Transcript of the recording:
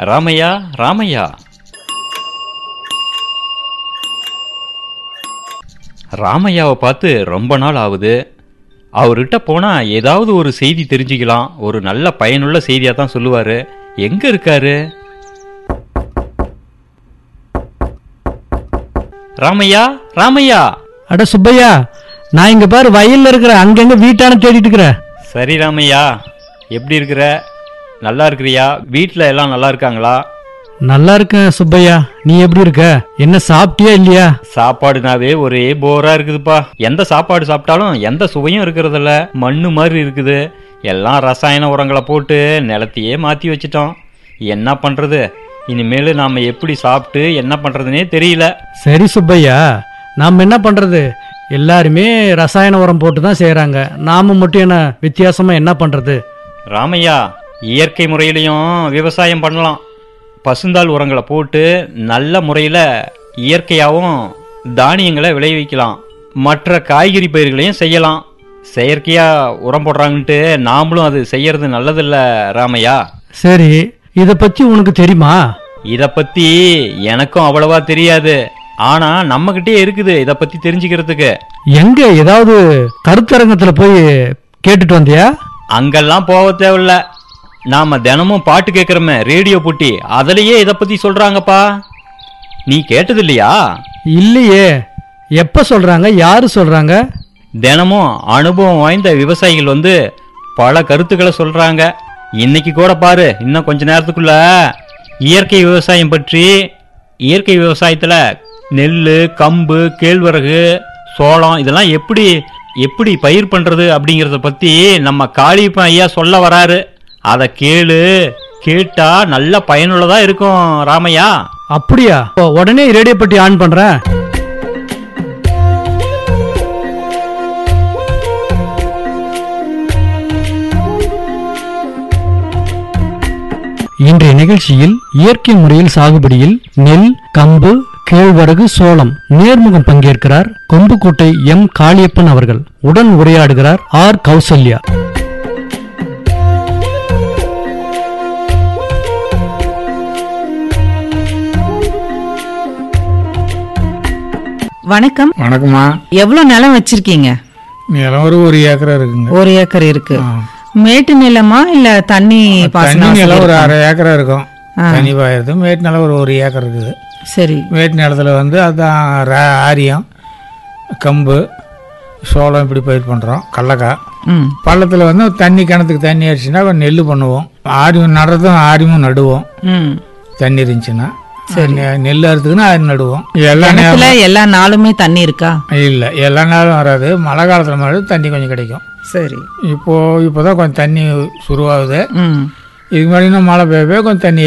ராமையா ராமையா ராமையாவை பார்த்து ரொம்ப நாள் ஆகுது அவர்கிட்ட போனா ஏதாவது ஒரு செய்தி தெரிஞ்சுக்கலாம் ஒரு நல்ல பயனுள்ள செய்தியா தான் சொல்லுவாரு எங்க இருக்காரு ராமையா ராமையா அட சுப்பையா நான் இங்க பாரு வயல்ல இருக்கிற அங்கங்க வீட்டான தேடிட்டு இருக்கிறேன் சரி ராமையா எப்படி இருக்கிற நல்லா இருக்கிறியா வீட்டில் எல்லாம் நல்லா இருக்காங்களா நல்லா இருக்கேன் சுப்பையா நீ எப்படி இருக்க என்ன சாப்பிட்டியா இல்லையா சாப்பாடுனாவே ஒரே போரா இருக்குதுப்பா எந்த சாப்பாடு சாப்பிட்டாலும் எந்த சுவையும் இருக்கிறதில்ல மண்ணு மாதிரி இருக்குது எல்லாம் ரசாயன உரங்களை போட்டு நிலத்தையே மாத்தி வச்சிட்டோம் என்ன பண்றது இனிமேல் நாம எப்படி சாப்பிட்டு என்ன பண்றதுனே தெரியல சரி சுப்பையா நாம் என்ன பண்றது எல்லாருமே ரசாயன உரம் போட்டு தான் செய்யறாங்க நாம மட்டும் என்ன வித்தியாசமா என்ன பண்றது ராமையா இயற்கை முறையிலையும் விவசாயம் பண்ணலாம் பசுந்தாள் உரங்களை போட்டு நல்ல முறையில் இயற்கையாகவும் தானியங்களை விளைவிக்கலாம் மற்ற காய்கறி பயிர்களையும் செய்யலாம் செயற்கையா உரம் போடுறாங்கன்ட்டு நாமளும் அது செய்யறது நல்லதில்ல ராமையா சரி இத பத்தி உனக்கு தெரியுமா இத பத்தி எனக்கும் அவ்வளவா தெரியாது ஆனா நம்மகிட்டே இருக்குது இத பத்தி தெரிஞ்சுக்கிறதுக்கு எங்க ஏதாவது கருத்தரங்கத்துல போய் கேட்டுட்டு வந்தியா அங்கெல்லாம் போக தேவையில்ல நாம தினமும் பாட்டு கேட்குறோமே ரேடியோ போட்டி அதுலயே இத பத்தி சொல்றாங்கப்பா நீ கேட்டது இல்லையா இல்லையே எப்ப சொல்றாங்க யாரு சொல்றாங்க தினமும் அனுபவம் வாய்ந்த விவசாயிகள் வந்து பல கருத்துக்களை சொல்றாங்க இன்னைக்கு கூட பாரு இன்னும் கொஞ்ச நேரத்துக்குள்ள இயற்கை விவசாயம் பற்றி இயற்கை விவசாயத்துல நெல் கம்பு கேழ்வரகு சோளம் இதெல்லாம் எப்படி எப்படி பயிர் பண்றது அப்படிங்கறத பத்தி நம்ம காளியப்பன் ஐயா சொல்ல வராரு அதை கேளு கேட்டா நல்ல பயனுள்ளதா இருக்கும் ராமையா அப்படியா ஓ, உடனே ரேடியோ பட்டி ஆன் பண்றேன் இன்றைய நிகழ்ச்சியில் இயற்கை முறையில் சாகுபடியில் நெல் கம்பு கேழ்வரகு சோளம் நேர்முகம் பங்கேற்கிறார் கொம்புக்கோட்டை எம் காளியப்பன் அவர்கள் உடன் உரையாடுகிறார் ஆர் கௌசல்யா வணக்கம் வணக்கம்மா எவ்வளவு நிலம் வச்சிருக்கீங்க நிலம் ஒரு ஒரு ஏக்கரா இருக்குங்க ஒரு ஏக்கர் இருக்கு ஆ. மேட்டு நிலமா இல்ல தண்ணி தண்ணி பாசனம் நிலம் ஒரு வசதி அரை ஏக்கரா இருக்கும் ஆ. தண்ணி பாயிறது மேட்டு நிலம் ஒரு ஒரு ஏக்கர் இருக்குது இருக்கா? சரி மேட்டு நிலத்துல வந்து அதான் ரா- ஆரியம் கம்பு சோளம் இப்படி பயிர் பண்ணுறோம் கடலக்காய் ம் பள்ளத்தில் வந்து தண்ணி கிணத்துக்கு தண்ணி அடிச்சுன்னா நெல் பண்ணுவோம் ஆரியம் நடுறதும் ஆரியமும் நடுவோம் ம் தண்ணி இருந்துச்சுன்னா நெ- நெல் அறுத்துக்குன்னா அது நடுவோம் எல்லா கிணத்துல நேரம் எல்லா நாளுமே தண்ணி இருக்கா இல்லை எல்லா நாளும் வராது மழை காலத்தில் மட்டும் தண்ணி கொஞ்சம் கிடைக்கும் சரி இப்போ இப்போதான் கொஞ்சம் தண்ணி சுருவாகுது ம் இதுக்கு முன்னாடி இன்னும் மழை பெய்ய பெய்ய கொஞ்சம் தண்ணி